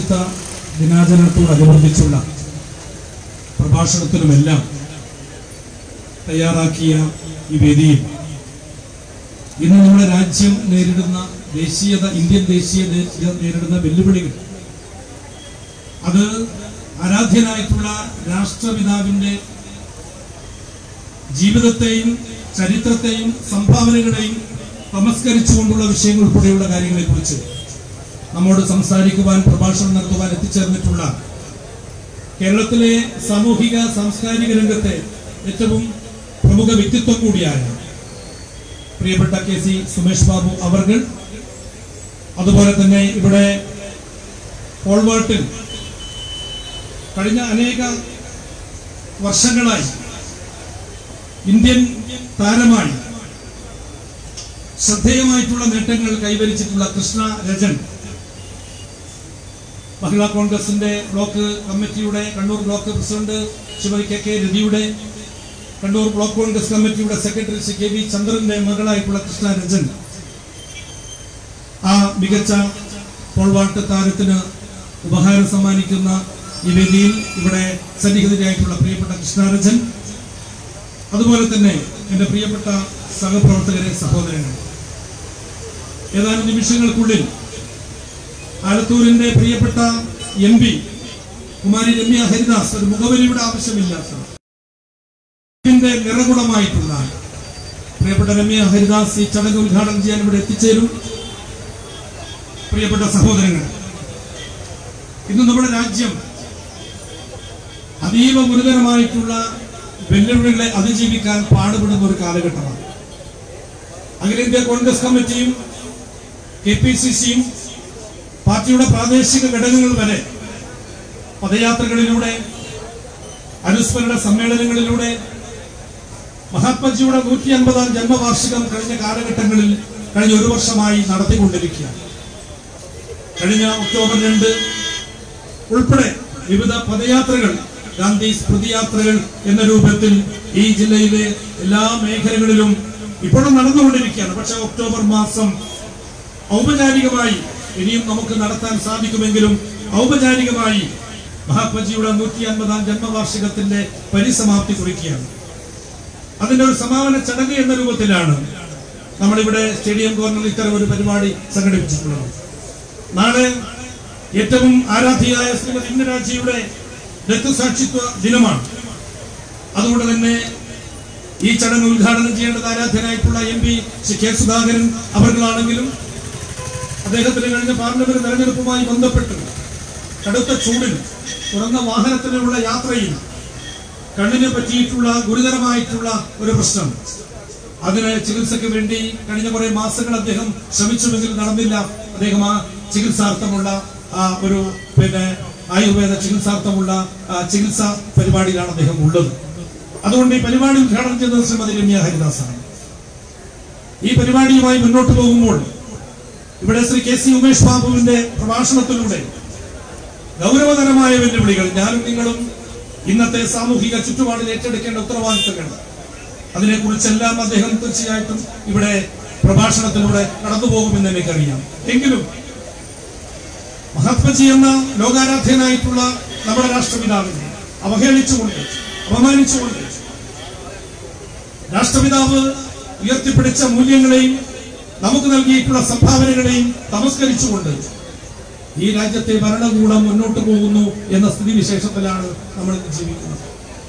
ശുചിത്വ ദിനാചരണത്തോടനുബന്ധിച്ചുള്ള പ്രഭാഷണത്തിനുമെല്ലാം തയ്യാറാക്കിയ ഈ വേദിയിൽ ഇന്ന് നമ്മുടെ രാജ്യം നേരിടുന്ന ദേശീയത ഇന്ത്യൻ ദേശീയത നേരിടുന്ന വെല്ലുവിളികൾ അത് ആരാധ്യനായിട്ടുള്ള രാഷ്ട്രപിതാവിന്റെ ജീവിതത്തെയും ചരിത്രത്തെയും സംഭാവനകളെയും തമസ്കരിച്ചുകൊണ്ടുള്ള വിഷയങ്ങൾ ഉൾപ്പെടെയുള്ള കാര്യങ്ങളെക്കുറിച്ച് നമ്മോട് സംസാരിക്കുവാൻ പ്രഭാഷണം നടത്തുവാൻ എത്തിച്ചേർന്നിട്ടുള്ള കേരളത്തിലെ സാമൂഹിക സാംസ്കാരിക രംഗത്തെ ഏറ്റവും പ്രമുഖ വ്യക്തിത്വം കൂടിയായ പ്രിയപ്പെട്ട കെ സി സുമേഷ് ബാബു അവർകൾ അതുപോലെ തന്നെ ഇവിടെ പോൾവാട്ടിൽ കഴിഞ്ഞ അനേക വർഷങ്ങളായി ഇന്ത്യൻ താരമായി ശ്രദ്ധേയമായിട്ടുള്ള നേട്ടങ്ങൾ കൈവരിച്ചിട്ടുള്ള കൃഷ്ണ രജൻ മഹിളാ കോൺഗ്രസിന്റെ ബ്ലോക്ക് കമ്മിറ്റിയുടെ Kannur block president Shrimati K K രതിയുടെ കണ്ണൂർ ബ്ലോക്ക് കോൺഗ്രസ് കമ്മിറ്റിയുടെ സെക്രട്ടറി ശ്രീ കെ വി ചന്ദ്രന്റെ മകളായിട്ടുള്ള കൃഷ്ണ രജൻ ആ മികച്ച പോൾവാട്ട് താരത്തിന് ഉപഹാരം സമ്മാനിക്കുന്ന ഈ വേദിയിൽ ഇവിടെ സന്നിഹിതരായിട്ടുള്ള പ്രിയപ്പെട്ട കൃഷ്ണാരജൻ അതുപോലെ തന്നെ എന്റെ പ്രിയപ്പെട്ട സഹപ്രവർത്തകരെ സഹോദരങ്ങൾ ഏതാനും നിമിഷങ്ങൾക്കുള്ളിൽ ആലത്തൂരിന്റെ പ്രിയപ്പെട്ട എം പി കുമാരി രമ്യ ഹരിദാസ് ഒരു മുഖവരിയുടെ ആവശ്യമില്ലാത്ത ഇതിന്റെ നിറകുടമായിട്ടുള്ള പ്രിയപ്പെട്ട രമ്യ ഹരിദാസ് ഈ ചടങ്ങ് ഉദ്ഘാടനം ചെയ്യാൻ ഇവിടെ എത്തിച്ചേരും പ്രിയപ്പെട്ട സഹോദരങ്ങൾ ഇന്ന് നമ്മുടെ രാജ്യം അതീവ ഗുരുതരമായിട്ടുള്ള വെല്ലുവിളികളെ അതിജീവിക്കാൻ പാടുപെടുന്ന ഒരു കാലഘട്ടമാണ് അഖിലേന്ത്യാ കോൺഗ്രസ് കമ്മിറ്റിയും കെ പി സി സിയും പാർട്ടിയുടെ പ്രാദേശിക ഘടകങ്ങൾ വരെ പദയാത്രകളിലൂടെ അനുസ്മരണ സമ്മേളനങ്ങളിലൂടെ മഹാത്മജിയുടെ നൂറ്റി അൻപതാം ജന്മവാർഷികം കഴിഞ്ഞ കാലഘട്ടങ്ങളിൽ കഴിഞ്ഞ ഒരു വർഷമായി നടത്തിക്കൊണ്ടിരിക്കുകയാണ് കഴിഞ്ഞ ഒക്ടോബർ രണ്ട് ഉൾപ്പെടെ വിവിധ പദയാത്രകൾ ഗാന്ധി സ്മൃതിയാത്രകൾ എന്ന രൂപത്തിൽ ഈ ജില്ലയിലെ എല്ലാ മേഖലകളിലും ഇപ്പോഴും നടന്നുകൊണ്ടിരിക്കുകയാണ് പക്ഷെ ഒക്ടോബർ മാസം ഔപചാരികമായി ഇനിയും നമുക്ക് നടത്താൻ സാധിക്കുമെങ്കിലും ഔപചാരികമായി മഹാത്മജിയുടെ നൂറ്റി അൻപതാം ജന്മവാർഷികത്തിന്റെ പരിസമാപ്തി കുറിക്കുകയാണ് അതിന്റെ ഒരു സമാപന ചടങ്ങ് എന്ന രൂപത്തിലാണ് നമ്മളിവിടെ സ്റ്റേഡിയം കോർണറിൽ ഇത്തരം ഒരു പരിപാടി സംഘടിപ്പിച്ചിട്ടുള്ളത് നാളെ ഏറ്റവും ആരാധ്യയായ ശ്രീമതി ഇന്ദിരാജിയുടെ രക്തസാക്ഷിത്വ ദിനമാണ് അതുകൊണ്ട് തന്നെ ഈ ചടങ്ങ് ഉദ്ഘാടനം ചെയ്യേണ്ടത് ആരാധ്യനായിട്ടുള്ള M P Shri K Sudhakaran അവർകളാണെങ്കിലും അദ്ദേഹത്തിന് കഴിഞ്ഞ പാർലമെന്റ് തെരഞ്ഞെടുപ്പുമായി ബന്ധപ്പെട്ട് കടുത്ത ചൂടിൽ തുറന്ന വാഹനത്തിലുള്ള യാത്രയിൽ കണ്ണിന് പറ്റിയിട്ടുള്ള ഗുരുതരമായിട്ടുള്ള ഒരു പ്രശ്നം അതിന് ചികിത്സയ്ക്ക് വേണ്ടി കഴിഞ്ഞ കുറെ മാസങ്ങൾ അദ്ദേഹം ശ്രമിച്ചുവെങ്കിൽ നടന്നില്ല അദ്ദേഹം ആ ചികിത്സാർത്ഥമുള്ള ആ ഒരു പിന്നെ ആയുർവേദ ചികിത്സാർത്ഥമുള്ള ആ, ചികിത്സാ പരിപാടിയിലാണ് അദ്ദേഹം ഉള്ളത് അതുകൊണ്ട് ഈ പരിപാടി ഉദ്ഘാടനം ചെയ്തത് ശ്രീമതി രമ്യ ഹരിദാസാണ് ഈ പരിപാടിയുമായി മുന്നോട്ട് പോകുമ്പോൾ ഇവിടെ ശ്രീ കെ സി ഉമേഷ് ബാബുവിന്റെ പ്രഭാഷണത്തിലൂടെ ഗൗരവതരമായ വെല്ലുവിളികൾ ഞാനും നിങ്ങളും ഇന്നത്തെ സാമൂഹിക ചുറ്റുപാടിൽ ഏറ്റെടുക്കേണ്ട ഉത്തരവാദിത്തങ്ങൾ അതിനെക്കുറിച്ചെല്ലാം അദ്ദേഹം തീർച്ചയായിട്ടും ഇവിടെ പ്രഭാഷണത്തിലൂടെ കടന്നു പോകുമെന്ന് എനിക്കറിയാം എങ്കിലും മഹാത്മജി എന്ന ലോകാരാധ്യനായിട്ടുള്ള നമ്മുടെ രാഷ്ട്രപിതാവിനെ അവഹേളിച്ചുകൊണ്ട് അപമാനിച്ചുകൊണ്ട് രാഷ്ട്രപിതാവ് ഉയർത്തിപ്പിടിച്ച മൂല്യങ്ങളെയും നമുക്ക് നൽകിയിട്ടുള്ള സംഭാവനകളെയും തമസ്കരിച്ചുകൊണ്ട് ഈ രാജ്യത്തെ ഭരണകൂടം മുന്നോട്ട് പോകുന്നു എന്ന സ്ഥിതിവിശേഷത്തിലാണ് നമ്മൾ ഇന്ന് ജീവിക്കുന്നത്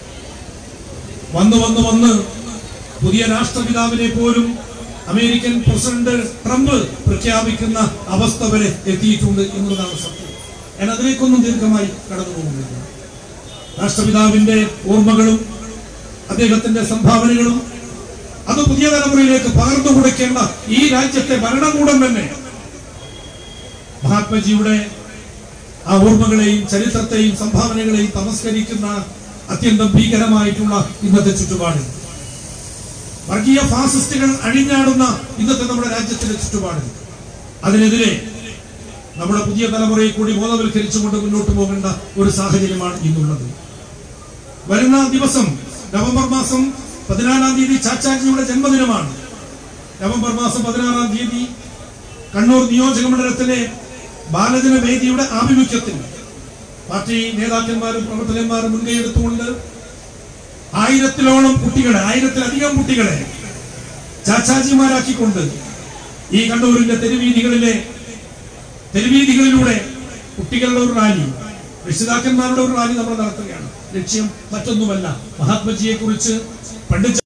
വന്ന് വന്ന് വന്ന് പുതിയ രാഷ്ട്രപിതാവിനെ പോലും അമേരിക്കൻ പ്രസിഡന്റ് ട്രംപ് പ്രഖ്യാപിക്കുന്ന അവസ്ഥ വരെ എത്തിയിട്ടുണ്ട് എന്നുള്ളതാണ് സത്യം ഞാൻ അതിലേക്കൊന്നും ദീർഘമായി കടന്നു പോകുന്നില്ല രാഷ്ട്രപിതാവിന്റെ ഓർമ്മകളും അദ്ദേഹത്തിന്റെ സംഭാവനകളും അത് പുതിയ തലമുറയിലേക്ക് പകർന്നു കൊടുക്കേണ്ട ഈ രാജ്യത്തെ ഭരണകൂടം തന്നെ മഹാത്മജിയുടെ ആ ഓർമ്മകളെയും ചരിത്രത്തെയും സംഭാവനകളെയും തമസ്കരിക്കുന്ന അത്യന്തം ഭീകരമായിട്ടുള്ള ഇന്നത്തെ ചുറ്റുപാടിൽ വർഗീയ ഫാസിസ്റ്റുകൾ അഴിഞ്ഞാടുന്ന ഇന്നത്തെ നമ്മുടെ രാജ്യത്തിന്റെ ചുറ്റുപാടിൽ അതിനെതിരെ നമ്മുടെ പുതിയ തലമുറയെ കൂടി ബോധവൽക്കരിച്ചുകൊണ്ട് മുന്നോട്ട് പോകേണ്ട ഒരു സാഹചര്യമാണ് ഇന്നുള്ളത് വരുന്ന ദിവസം നവംബർ മാസം പതിനാലാം തീയതി ചാച്ചാജിയുടെ ജന്മദിനമാണ് നവംബർ മാസം പതിനാറാം തീയതി കണ്ണൂർ നിയോജക മണ്ഡലത്തിലെ ബാലജന വേദിയുടെ ആഭിമുഖ്യത്തിൽ പാർട്ടി നേതാക്കന്മാരും പ്രവർത്തകന്മാരും മുൻകൈയെടുത്തുകൊണ്ട് ആയിരത്തിലോളം കുട്ടികളെ ആയിരത്തിലധികം കുട്ടികളെ ചാച്ചാജിമാരാക്കിക്കൊണ്ട് ഈ കണ്ണൂരിന്റെ തെരുവീതികളിലെ തെരുവീതികളിലൂടെ കുട്ടികളുടെ ഒരു റാലി രക്ഷിതാക്കന്മാരുടെ ഒരു റാലി നമ്മൾ നടത്തുകയാണ് ലക്ഷ്യം മറ്റൊന്നുമല്ല മഹാത്മജിയെ കുറിച്ച് പണ്ഡിറ്റ്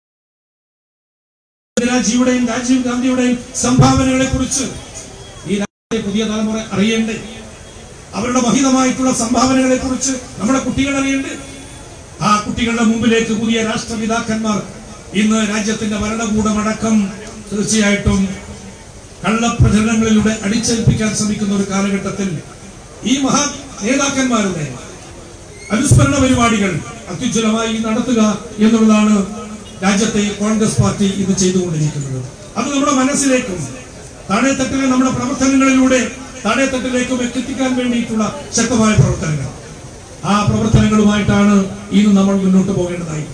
രാജിയുടെയും രാജീവ് ഗാന്ധിയുടെയും സംഭാവനകളെ കുറിച്ച് ഈ രാജ്യത്തെ പുതിയ തലമുറ അറിയേണ്ടേ അവരുടെ മഹിതമായിട്ടുള്ള സംഭാവനകളെ കുറിച്ച് നമ്മുടെ കുട്ടികൾ അറിയേണ്ടേ ആ കുട്ടികളുടെ മുമ്പിലേക്ക് പുതിയ രാഷ്ട്രപിതാക്കന്മാർ ഇന്ന് രാജ്യത്തിന്റെ ഭരണകൂടമടക്കം തീർച്ചയായിട്ടും കള്ളപ്രചരണങ്ങളിലൂടെ അടിച്ചേൽപ്പിക്കാൻ ശ്രമിക്കുന്ന ഒരു കാലഘട്ടത്തിൽ ഈ മഹാ നേതാക്കന്മാരുടെ അനുസ്മരണ പരിപാടികൾ അത്യുജ്വലമായി നടത്തുക എന്നുള്ളതാണ് രാജ്യത്തെ കോൺഗ്രസ് പാർട്ടി ഇന്ന് ചെയ്തുകൊണ്ടിരിക്കുന്നത് അത് നമ്മുടെ മനസ്സിലേക്കും താഴെത്തട്ടിലെ നമ്മുടെ പ്രവർത്തനങ്ങളിലൂടെ താഴെത്തട്ടിലേക്കും എത്തിക്കാൻ വേണ്ടിയിട്ടുള്ള ശക്തമായ പ്രവർത്തനങ്ങൾ ആ പ്രവർത്തനങ്ങളുമായിട്ടാണ് ഇന്ന് നമ്മൾ മുന്നോട്ട് പോകേണ്ടതായിരിക്കുന്നത്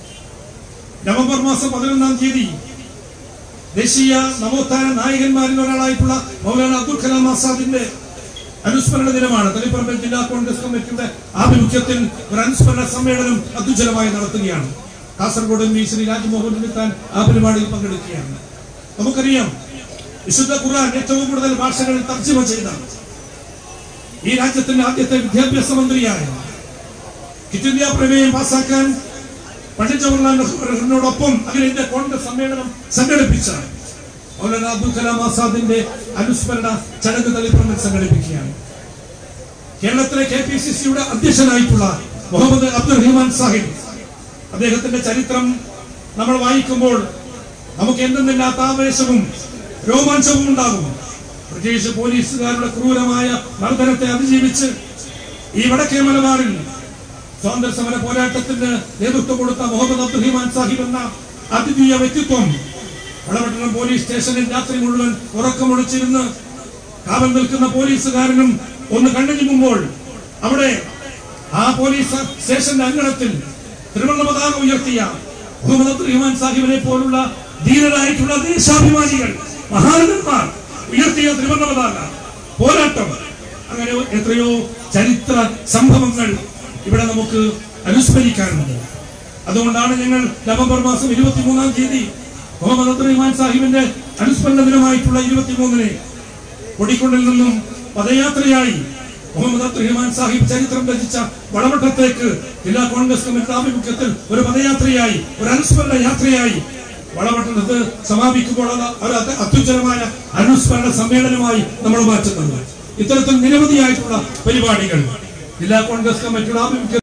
നവംബർ മാസം പതിനൊന്നാം തീയതി ദേശീയ നവോത്ഥാന നായകന്മാരിൽ ഒരാളായിട്ടുള്ള മൗലാന അബ്ദുൽ കലാം ആസാദിന്റെ അനുസ്മരണ ദിനമാണ് തളിപ്പറമ്പിൽ ജില്ലാ കോൺഗ്രസ് കമ്മിറ്റിയുടെ ആഭിമുഖ്യത്തിൽ ഒരു അനുസ്മരണ സമ്മേളനം അത്യുജ്വലമായി നടത്തുകയാണ് കാസർഗോഡ് മീ ശ്രീ രാജ്മോഹൻ ഉണ്ണിത്താൻ ആ പരിപാടിയിൽ പങ്കെടുക്കുകയാണ് നമുക്കറിയാം വിശുദ്ധ ഖുർആൻ ഏറ്റവും കൂടുതൽ ഭാഷകളിൽ തർജ്ജമ ചെയ്ത ഈ രാജ്യത്തിന്റെ ആദ്യത്തെ വിദ്യാഭ്യാസ മന്ത്രിയായ കിറ്റ് ഇന്ത്യ പ്രമേയം പാസാക്കാൻ പണ്ഡിറ്റ് ജവഹർലാൽ നെഹ്റുവിനോടൊപ്പം അഖിലേന്ത്യാ കോൺഗ്രസ് സമ്മേളനം സംഘടിപ്പിച്ച മൗലാന അബ്ദുൽ കലാം ആസാദിന്റെ അനുസ്മരണ ചടങ്ങ് തളിപ്പറമ്പിൽ സംഘടിപ്പിക്കുകയാണ് കേരളത്തിലെ കെ പി സി സിയുടെ അധ്യക്ഷനായിട്ടുള്ള മുഹമ്മദ് അബ്ദുൽ റഹ്മാൻ സാഹിബ് അദ്ദേഹത്തിന്റെ ചരിത്രം നമ്മൾ വായിക്കുമ്പോൾ നമുക്ക് എന്തെന്നില്ലാത്ത ആവേശവും രോമാഞ്ചവും ഉണ്ടാകും ബ്രിട്ടീഷ് പോലീസുകാരുടെ ക്രൂരമായ മർദ്ദനത്തെ അതിജീവിച്ച് ഈ വടക്കേ മലബാറിൽ സ്വാതന്ത്ര്യ സമര പോരാട്ടത്തിന് നേതൃത്വം കൊടുത്ത മുഹമ്മദ് അബ്ദുൽ റഹ്മാൻ സാഹിബ് എന്ന അദ്വിതീയ വ്യക്തിത്വം വളപട്ടണം പോലീസ് സ്റ്റേഷനിൽ രാത്രി മുഴുവൻ ഉറക്കമൊളിച്ചിരുന്ന് കാവൽ നിൽക്കുന്ന പോലീസുകാരനും ഒന്ന് കണ്ണുചിമ്മുമ്പോൾ അവിടെ ആ പോലീസ് സ്റ്റേഷന്റെ അങ്കണത്തിൽ തിരുവണ്ണ പതാക ഉയർത്തിയ മുഹമ്മദ് അബ്ദുൽ റഹ്മാൻ സാഹിബിനെ പോലുള്ള ധീരരായിട്ടുള്ള ദേശാഭിമാനികൾ മഹാനന്മാർ ഉയർത്തിയ തിരുവണ്ണ പതാക പോരാട്ടം അങ്ങനെ എത്രയോ ചരിത്ര സംഭവങ്ങൾ ഇവിടെ നമുക്ക് അനുസ്മരിക്കാനുണ്ട് അതുകൊണ്ടാണ് ഞങ്ങൾ നവംബർ മാസം ഇരുപത്തിമൂന്നാം തീയതി മുഹമ്മദ് അബ്ദുൽ റഹ്മാൻ സാഹിബിന്റെ അനുസ്മരണ ദിനമായിട്ടുള്ള ഇരുപത്തിമൂന്നിന് കൊടിക്കുണ്ടിൽ നിന്നും പദയാത്രയായി മുഹമ്മദ് അബ്ദുൽ റഹ്മാൻ സാഹിബ് ചരിത്രം രചിച്ച വളവട്ടത്തേക്ക് ജില്ലാ കോൺഗ്രസ് കമ്മിറ്റി ആഭിമുഖ്യത്തിൽ ഒരു പദയാത്രയായി ഒരു അനുസ്മരണ യാത്രയായി വളവട്ടത്ത് സമാപിക്കുമ്പോൾ അത് ഒരു അത് അത്യുജ്വലമായ അനുസ്മരണ സമ്മേളനമായി നമ്മൾ മാറ്റുന്നുണ്ട് ഇത്തരത്തിൽ നിരവധിയായിട്ടുള്ള പരിപാടികൾ ജില്ലാ കോൺഗ്രസ് കമ്മിറ്റിയുടെ ആഭിമുഖ്യത്തിൽ